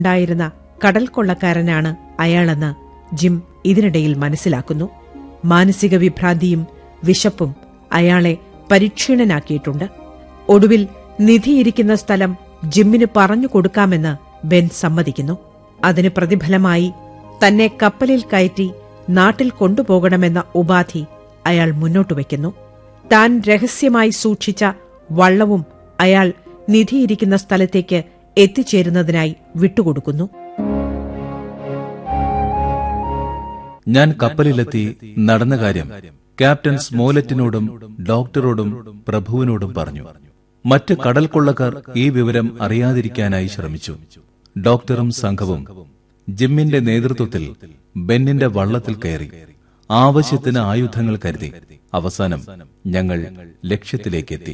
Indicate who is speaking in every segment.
Speaker 1: ഉണ്ടായിരുന്ന കടൽ കൊള്ളക്കാരനാണ് അയാളെന്ന് ജിം ഇതിനിടയിൽ മനസ്സിലാക്കുന്നു മാനസിക വിഭ്രാന്തിയും വിശപ്പും അയാളെ പരിക്ഷീണനാക്കിയിട്ടുണ്ട് ഒടുവിൽ നിധിയിരിക്കുന്ന സ്ഥലം ജിമ്മിന് പറഞ്ഞു കൊടുക്കാമെന്ന് ബെൻ സമ്മതിക്കുന്നു അതിന് പ്രതിഫലമായി തന്നെ കപ്പലിൽ കയറ്റി നാട്ടിൽ കൊണ്ടുപോകണമെന്ന ഉപാധി അയാൾ മുന്നോട്ട് വയ്ക്കുന്നു താൻ രഹസ്യമായി സൂക്ഷിച്ച വള്ളവും അയാൾ നിധിയിരിക്കുന്ന സ്ഥലത്തേക്ക് എത്തിച്ചേരുന്നതിനായി വിട്ടുകൊടുക്കുന്നു
Speaker 2: ഞാൻ കപ്പലിലെത്തി നടന്ന കാര്യം ക്യാപ്റ്റൻ സ്മോലറ്റിനോടും ഡോക്ടറോടും പ്രഭുവിനോടും പറഞ്ഞു മറ്റ് കടൽ കൊള്ളക്കാർ ഈ വിവരം അറിയാതിരിക്കാനായി ശ്രമിച്ചു ഡോക്ടറും സംഘവും ജിമ്മിന്റെ നേതൃത്വത്തിൽ ബെന്നിന്റെ വള്ളത്തിൽ കയറി ആവശ്യത്തിന് ആയുധങ്ങൾ കരുതി അവസാനം ഞങ്ങൾ ലക്ഷ്യത്തിലേക്കെത്തി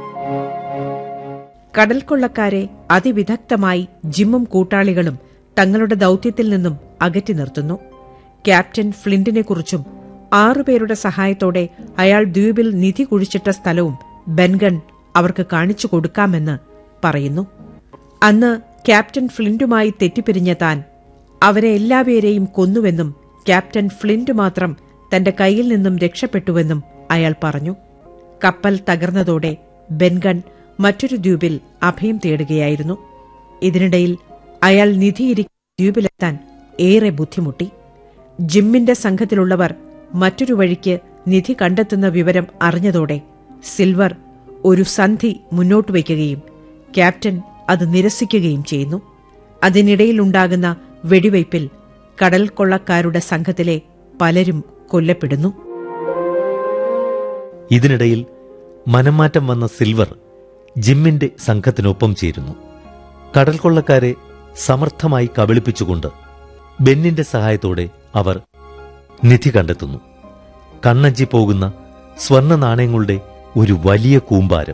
Speaker 1: കടൽ കൊള്ളക്കാരെ അതിവിദഗ്ധമായി ജിമ്മും കൂട്ടാളികളും തങ്ങളുടെ ദൌത്യത്തിൽ നിന്നും അകറ്റി നിർത്തുന്നു ക്യാപ്റ്റൻ ഫ്ലിന്റിനെക്കുറിച്ചും ആറുപേരുടെ സഹായത്തോടെ അയാൾ ദ്വീപിൽ നിധി കുഴിച്ചിട്ട സ്ഥലവും ബെൻഗൺ അവർക്ക് കാണിച്ചു കൊടുക്കാമെന്ന് പറയുന്നു അന്ന് ക്യാപ്റ്റൻ ഫ്ലിന്റുമായി തെറ്റിപ്പിരിഞ്ഞ താൻ അവരെ എല്ലാവരെയും കൊന്നുവെന്നും ക്യാപ്റ്റൻ ഫ്ലിന്റ് മാത്രം തന്റെ കയ്യിൽ നിന്നും രക്ഷപ്പെട്ടുവെന്നും അയാൾ പറഞ്ഞു കപ്പൽ തകർന്നതോടെ ബെൻഗൺ മറ്റൊരു ദ്വീപിൽ അഭയം തേടുകയായിരുന്നു ഇതിനിടയിൽ അയാൾ നിധിയിരിക്കുന്ന ദ്വീപിലെത്താൻ ഏറെ ബുദ്ധിമുട്ടി ജിമ്മിന്റെ സംഘത്തിലുള്ളവർ മറ്റൊരു വഴിക്ക് നിധി കണ്ടെത്തുന്ന വിവരം അറിഞ്ഞതോടെ സിൽവർ ഒരു സന്ധി മുന്നോട്ട് വയ്ക്കുകയും ക്യാപ്റ്റൻ അത് നിരസിക്കുകയും ചെയ്യുന്നു അതിനിടയിലുണ്ടാകുന്ന വെടിവയ്പിൽ കടൽ കൊള്ളക്കാരുടെ സംഘത്തിലെ പലരും കൊല്ലപ്പെടുന്നു
Speaker 3: ഇതിനിടയിൽ മനംമാറ്റം വന്ന സിൽവർ ജിമ്മിന്റെ സംഘത്തിനൊപ്പം ചേരുന്നു കടൽ കൊള്ളക്കാരെ സമർത്ഥമായി കബളിപ്പിച്ചുകൊണ്ട് ബെന്നിന്റെ സഹായത്തോടെ അവർ നിധി കണ്ടെത്തുന്നു കണ്ണഞ്ചി പോകുന്ന സ്വർണ്ണ നാണയങ്ങളുടെ ഒരു വലിയ കൂമ്പാരം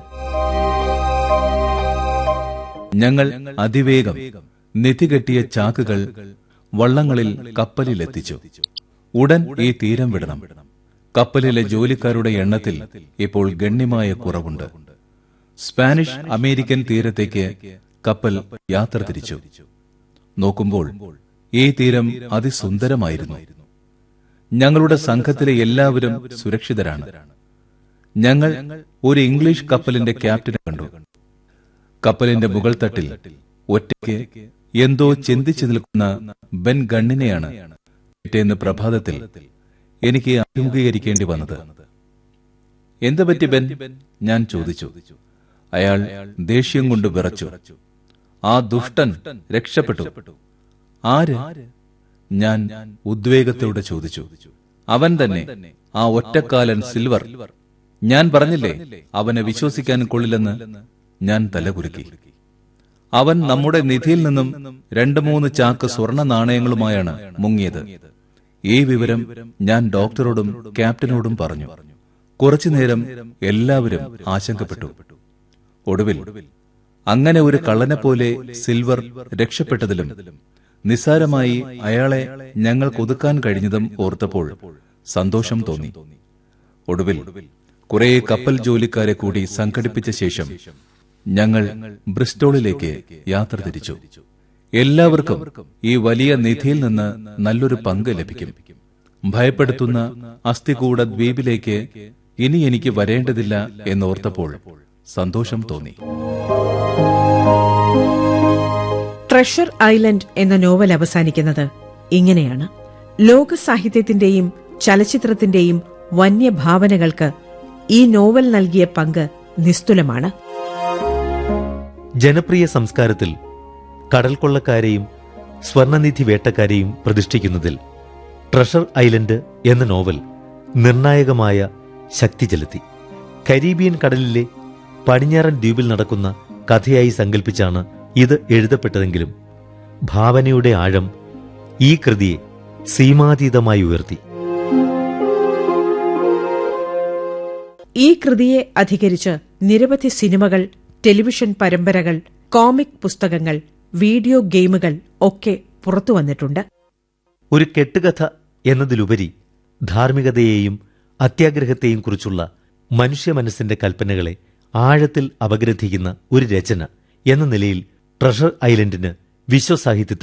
Speaker 2: ഞങ്ങൾ അതിവേഗം നിധി കെട്ടിയ ചാക്കുകൾ വള്ളങ്ങളിൽ കപ്പലിലെത്തിച്ചു ഉടൻ ഈ തീരം വിടണം കപ്പലിലെ ജോലിക്കാരുടെ എണ്ണത്തിൽ ഇപ്പോൾ ഗണ്യമായ കുറവുണ്ട് സ്പാനിഷ് അമേരിക്കൻ തീരത്തേക്ക് കപ്പൽ യാത്ര തിരിച്ചു നോക്കുമ്പോൾ ഈ തീരം അതിസുന്ദരമായിരുന്നു ഞങ്ങളുടെ സംഘത്തിലെ എല്ലാവരും സുരക്ഷിതരാണ് ഞങ്ങൾ ഒരു ഇംഗ്ലീഷ് കപ്പലിന്റെ ക്യാപ്റ്റനെ കണ്ടു കപ്പലിന്റെ മുകൾ തട്ടിൽ ഒറ്റയ്ക്ക് എന്തോ ചിന്തിച്ചു നിൽക്കുന്ന ബെൻ ഗണ്ണിനെയാണ് പിറ്റേന്ന് പ്രഭാതത്തിൽ എനിക്ക് അഭിമുഖീകരിക്കേണ്ടി വന്നത് എന്ത് പറ്റി ബെൻ ഞാൻ ചോദിച്ചു അയാൾ ദേഷ്യം കൊണ്ട് വിറച്ചു ആ ദുഷ്ടൻ രക്ഷപ്പെട്ടു ആര് ഞാൻ ഉദ്വേഗത്തോടെ ചോദിച്ചു അവൻ തന്നെ ആ ഒറ്റക്കാലൻ സിൽവർ ഞാൻ പറഞ്ഞില്ലേ അവനെ വിശ്വസിക്കാൻ കൊള്ളില്ലെന്ന് ഞാൻ തലകുലുക്കി അവൻ നമ്മുടെ നിധിയിൽ നിന്നും രണ്ടു മൂന്ന് ചാക്ക് സ്വർണ നാണയങ്ങളുമായാണ് മുങ്ങിയത് ഈ വിവരം ഞാൻ ഡോക്ടറോടും ക്യാപ്റ്റനോടും പറഞ്ഞു കുറച്ചുനേരം എല്ലാവരും ആശങ്കപ്പെട്ടു ഒടുവിൽ അങ്ങനെ ഒരു കള്ളനെ പോലെ സിൽവർ രക്ഷപ്പെട്ടതിലും നിസ്സാരമായി അയാളെ ഞങ്ങൾക്ക് ഒതുക്കാൻ കഴിഞ്ഞതും ഓർത്തപ്പോൾ സന്തോഷം തോന്നി ഒടുവിൽ കുറെ കപ്പൽ ജോലിക്കാരെ കൂടി സംഘടിപ്പിച്ച ശേഷം ഞങ്ങൾ ബ്രിസ്റ്റോളിലേക്ക് യാത്ര തിരിച്ചു എല്ലാവർക്കും ഈ വലിയ നിധിയിൽ നിന്ന് നല്ലൊരു പങ്ക് ലഭിക്കും ഭയപ്പെടുത്തുന്ന അസ്ഥികൂട ദ്വീപിലേക്ക് ഇനി എനിക്ക് വരേണ്ടതില്ല എന്നോർത്തപ്പോൾ സന്തോഷം തോന്നി
Speaker 1: ട്രഷർ ഐലൻഡ് എന്ന നോവൽ അവസാനിക്കുന്നത് ഇങ്ങനെയാണ് ലോക സാഹിത്യത്തിന്റെയും ചലച്ചിത്രത്തിന്റെയും വന്യഭാവനകൾക്ക് ഈ നോവൽ നൽകിയ പങ്ക് നിസ്തുലമാണ്
Speaker 3: ജനപ്രിയ സംസ്കാരത്തിൽ കടൽ കൊള്ളക്കാരെയും സ്വർണനിധി വേട്ടക്കാരെയും പ്രതിഷ്ഠിക്കുന്നതിൽ ട്രഷർ ഐലൻഡ് എന്ന നോവൽ നിർണായകമായ ശക്തി ചെലുത്തി കരീബിയൻ കടലിലെ പടിഞ്ഞാറൻ ദ്വീപിൽ നടക്കുന്ന കഥയായി സങ്കല്പിച്ചാണ് ഇത് എഴുതപ്പെട്ടതെങ്കിലും ഭാവനയുടെ ആഴം ഈ കൃതിയെ സീമാതീതമായി ഉയർത്തി
Speaker 1: ഈ കൃതിയെ അധികരിച്ച് നിരവധി സിനിമകൾ ടെലിവിഷൻ പരമ്പരകൾ കോമിക് പുസ്തകങ്ങൾ വീഡിയോ ഗെയിമുകൾ ഒക്കെ പുറത്തുവന്നിട്ടുണ്ട്
Speaker 3: ഒരു കെട്ടുകഥ എന്നതിലുപരി ധാർമ്മികതയെയും അത്യാഗ്രഹത്തെയും കുറിച്ചുള്ള മനുഷ്യ മനസ്സിന്റെ കൽപ്പനകളെ ആഴത്തിൽ അപഗ്രഥിക്കുന്ന ഒരു രചന എന്ന നിലയിൽ ട്രഷർ ഐലൻഡിന് വിശ്വസാഹിത്യത്തിൽ